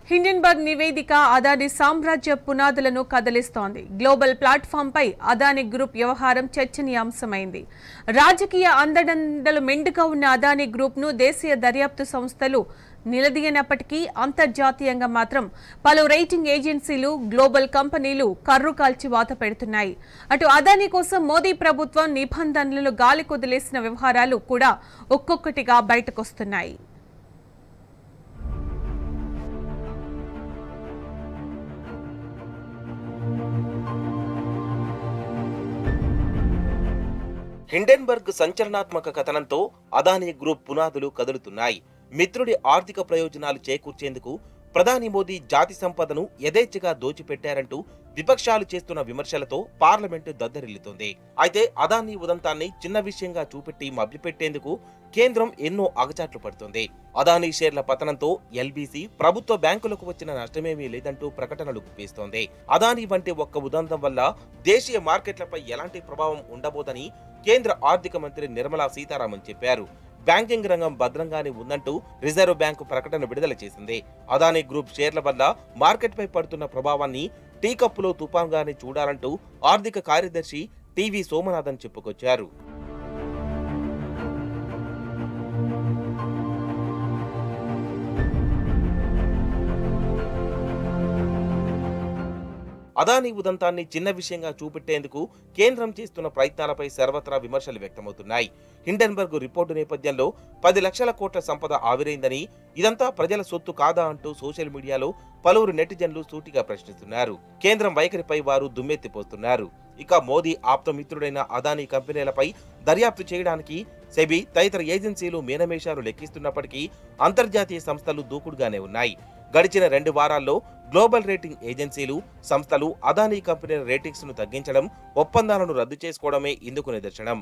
Hindenburg నివేదిక అదాని సామ్రాజ్య పునాదులను కదిలిస్తోంది గ్లోబల్ ప్లాట్ఫామ్పై అదాని గ్రూప్ వ్యవహారం చర్చనీయాంశమైంది రాజకీయ అందడండలు మెండుగా ఉన్న అదాని గ్రూప్ను దేశీయ దర్యాప్తు సంస్థలు నిలదీయనప్పటికీ అంతర్జాతీయంగా మాత్రం పలు రేటింగ్ ఏజెన్సీలు గ్లోబల్ కంపెనీలు కర్రు కాల్చి వాత పెడుతున్నాయి అటు అదాని కోసం మోదీ ప్రభుత్వం నిబంధనలను గాలి కుదిలేసిన వ్యవహారాలు కూడా ఒక్కొక్కటిగా బయటకొస్తున్నాయి హిండెన్బర్గ్ సంచలనాత్మక కథనంతో అదానీ గ్రూప్ పునాదులు కదులుతున్నాయి మిత్రుడి ఆర్థిక ప్రయోజనాలు చేకూర్చేందుకు ప్రధాని మోదీ జాతి సంపదను యథేచ్ఛగా దోచిపెట్టారంటూ విపక్షాలు చేస్తున్న విమర్శలతో పార్లమెంటు దద్దరిల్లుతోంది అయితే అదానీ ఉదంతాన్ని చిన్న విషయంగా చూపెట్టి మభ్యపెట్టేందుకు కేంద్రం ఎన్నో అగచాట్లు పడుతోంది అదానీ షేర్ల పతనంతో ఎల్బీసీ ప్రభుత్వ బ్యాంకులకు వచ్చిన నష్టమేమీ లేదంటూ ప్రకటనలు గుప్పిస్తోంది అదానీ వంటి ఒక్క ఉదంతం వల్ల దేశీయ మార్కెట్లపై ఎలాంటి ప్రభావం ఉండబోదని కేంద్ర ఆర్థిక మంత్రి నిర్మలా సీతారామన్ చెప్పారు బ్యాంకింగ్ రంగం భద్రంగానే ఉందంటూ రిజర్వ్ బ్యాంకు ప్రకటన విడుదల చేసింది అదానీ గ్రూప్ షేర్ల వల్ల మార్కెట్పై పడుతున్న ప్రభావాన్ని టీ కప్పులో తుఫాన్గానే చూడాలంటూ ఆర్థిక కార్యదర్శి టీవీ సోమనాథన్ చెప్పుకొచ్చారు అదానీ ఉదంతాన్ని చిన్న విషయంగా చూపెట్టేందుకు కేంద్రం చేస్తున్న ప్రయత్నాలపై సర్వత్రా విమర్శలు వ్యక్తమవుతున్నాయి హిండెన్బర్గ్ రిపోర్టు నేపథ్యంలో పది లక్షల కోట్ల సంపద ఆవిరైందని ఇదంతా ప్రజల సొత్తు కాదా అంటూ సోషల్ మీడియాలో పలువురు నెటిజన్లు సూటిగా ప్రశ్నిస్తున్నారు కేంద్రం వైఖరిపై వారు దుమ్మెత్తిపోస్తున్నారు ఇక మోదీ ఆప్తమిత్రుడైన అదానీ కంపెనీలపై దర్యాప్తు చేయడానికి సెబీ తదితర ఏజెన్సీలు మీనమేషాలు లెక్కిస్తున్నప్పటికీ అంతర్జాతీయ సంస్థలు దూకుడుగానే ఉన్నాయి గడిచిన రెండు వారాల్లో గ్లోబల్ రేటింగ్ ఏజెన్సీలు సంస్థలు అదానీ కంపెనీల రేటింగ్స్ ను తగ్గించడం ఒప్పందాలను రద్దు చేసుకోవడమే ఇందుకు నిదర్శనం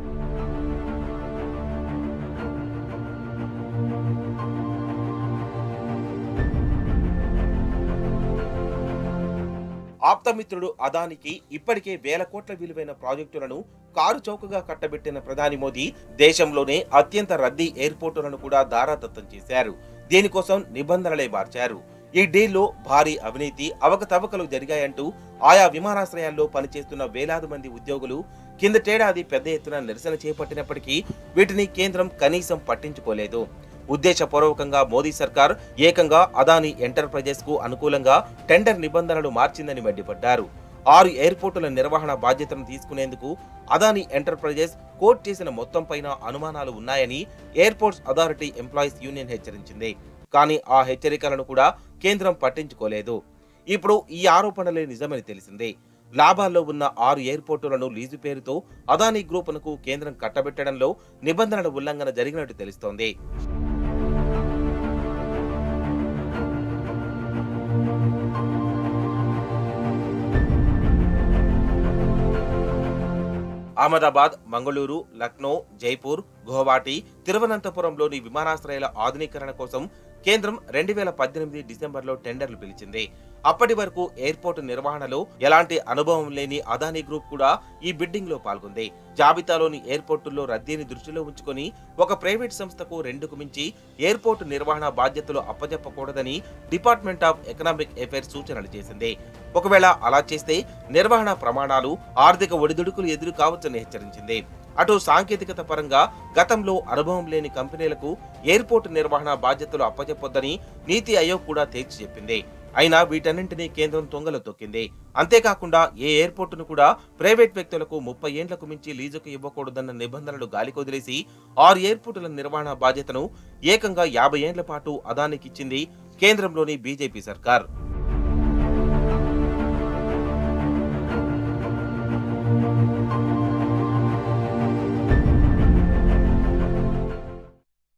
ఆప్తమిత్రుడు అదానికి ఇప్పటికే వేల కోట్ల విలువైన ప్రాజెక్టులను కారు చౌకగా కట్టబెట్టిన ప్రధాని మోదీ దేశంలోనే అత్యంత రద్దీ ఎయిర్పోర్టులను కూడా దారాదత్తం చేశారు దీనికోసం నిబంధనలే మార్చారు ఈ డీల్లో భారీ అవినీతి అవకతవకలు జరిగాయంటూ ఆయా విమానాశ్రయాల్లో పనిచేస్తున్న వేలాది మంది ఉద్యోగులు కిందటేడాది పెద్ద ఎత్తున నిరసన చేపట్టినప్పటికీ వీటిని కేంద్రం కనీసం పట్టించుకోలేదు ఉద్దేశపూర్వకంగా మోదీ సర్కార్ ఏకంగా అదానీ ఎంటర్ప్రైజెస్ కు అనుకూలంగా టెండర్ నిబంధనలు మార్చిందని మండిపడ్డారు ఆరు ఎయిర్పోర్టుల నిర్వహణ బాధ్యతను తీసుకునేందుకు అదానీ ఎంటర్ప్రైజెస్ కోట్ చేసిన మొత్తం పైన అనుమానాలు ఉన్నాయని ఎయిర్పోర్ట్స్ అథారిటీ ఎంప్లాయీస్ యూనియన్ హెచ్చరించింది కానీ ఆ హెచ్చరికలను కూడా కేంద్రం పట్టించుకోలేదు ఇప్పుడు ఈ ఆరోపణలే నిజమని తెలిసింది లాభాల్లో ఉన్న ఆరు ఎయిర్పోర్టులను లీజు పేరుతో అదానీ గ్రూపునకు కేంద్రం కట్టబెట్టడంలో నిబంధనల ఉల్లంఘన జరిగినట్టు తెలుస్తోంది అహ్మదాబాద్ మంగళూరు లక్నో జైపూర్ గువాహటి తిరువనంతపురంలోని విమానాశ్రయాల ఆధునీకరణ కోసం కేంద్రం రెండు వేల పద్దెనిమిది డిసెంబర్లో టెండర్లు పిలిచింది అప్పటి వరకు ఎయిర్పోర్టు నిర్వహణలో ఎలాంటి అనుభవం లేని అదానీ గ్రూప్ కూడా ఈ బిడ్డింగ్ లో పాల్గొంది జాబితాలోని ఎయిర్పోర్టుల్లో రద్దీని దృష్టిలో ఉంచుకొని ఒక ప్రైవేట్ సంస్థకు రెండుకు మించి ఎయిర్పోర్టు నిర్వహణ బాధ్యతలు అప్పజెప్పకూడదని డిపార్ట్మెంట్ ఆఫ్ ఎకనామిక్ అఫైర్స్ సూచనలు చేసింది ఒకవేళ అలా చేస్తే నిర్వహణ ప్రమాణాలు ఆర్థిక ఒడిదుడుకులు ఎదురు కావచ్చని హెచ్చరించింది అటు సాంకేతికత పరంగా గతంలో అనుభవం లేని కంపెనీలకు ఎయిర్పోర్టు నిర్వహణ బాధ్యతలు అప్పచెప్పొద్దని నీతి ఆయోగ్ కూడా తేల్చి చెప్పింది అయినా వీటన్నింటినీ కేంద్రం తొంగలో తొక్కింది అంతేకాకుండా ఏ ఎయిర్పోర్టును కూడా ప్రైవేట్ వ్యక్తులకు ముప్పై ఏండ్లకు మించి లీజుకు ఇవ్వకూడదన్న నిబంధనలు గాలికొదిలేసి ఆరు ఎయిర్పోర్టుల నిర్వహణ బాధ్యతను ఏకంగా యాభై ఏండ్ల పాటు అదానికిచ్చింది కేంద్రంలోని బీజేపీ సర్కార్